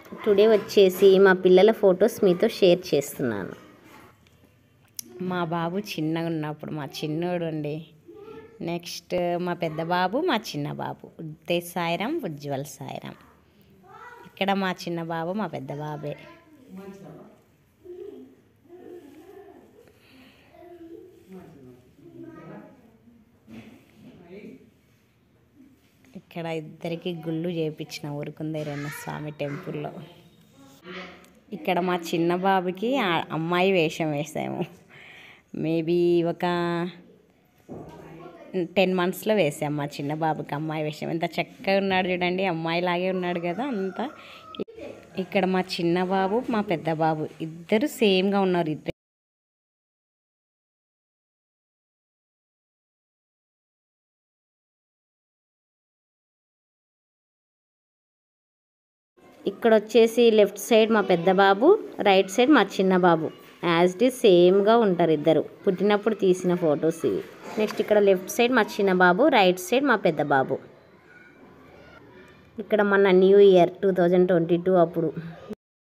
today వచ్చేసి మా పిల్లల ఫొటోస్ మీతో షేర్ చేస్తున్నాను మా బాబు చిన్నగా ఉన్నప్పుడు మా చిన్నోడు అండి నెక్స్ట్ మా పెద్ద బాబు మా చిన్న బాబు ఉద్దేశ్ సాయిరాం ఉజ్వల్ సాయిరాం ఇక్కడ మా చిన్న బాబు మా పెద్ద బాబే ఇక్కడ ఇద్దరికి గుళ్ళు చేయించిన ఊరుకుందేరన్న స్వామి టెంపుల్లో ఇక్కడ మా చిన్న బాబుకి ఆ అమ్మాయి వేషం వేసాము మేబీ ఒక టెన్ మంత్స్లో వేసాం మా చిన్న బాబుకి అమ్మాయి వేషం ఎంత చక్కగా ఉన్నాడు చూడండి అమ్మాయిలాగే ఉన్నాడు కదా అంతా ఇక్కడ మా చిన్న బాబు మా పెద్ద బాబు ఇద్దరు సేమ్గా ఉన్నారు ఇద్దరు ఇక్కడ వచ్చేసి లెఫ్ట్ సైడ్ మా పెద్ద బాబు రైట్ సైడ్ మా చిన్న బాబు యాజ్ ఇట్ ఈస్ సేమ్గా ఉంటారు ఇద్దరు పుట్టినప్పుడు తీసిన ఫొటోస్ ఇవి నెక్స్ట్ ఇక్కడ లెఫ్ట్ సైడ్ మా చిన్న బాబు రైట్ సైడ్ మా పెద్ద బాబు ఇక్కడ మన new year two thousand twenty two అప్పుడు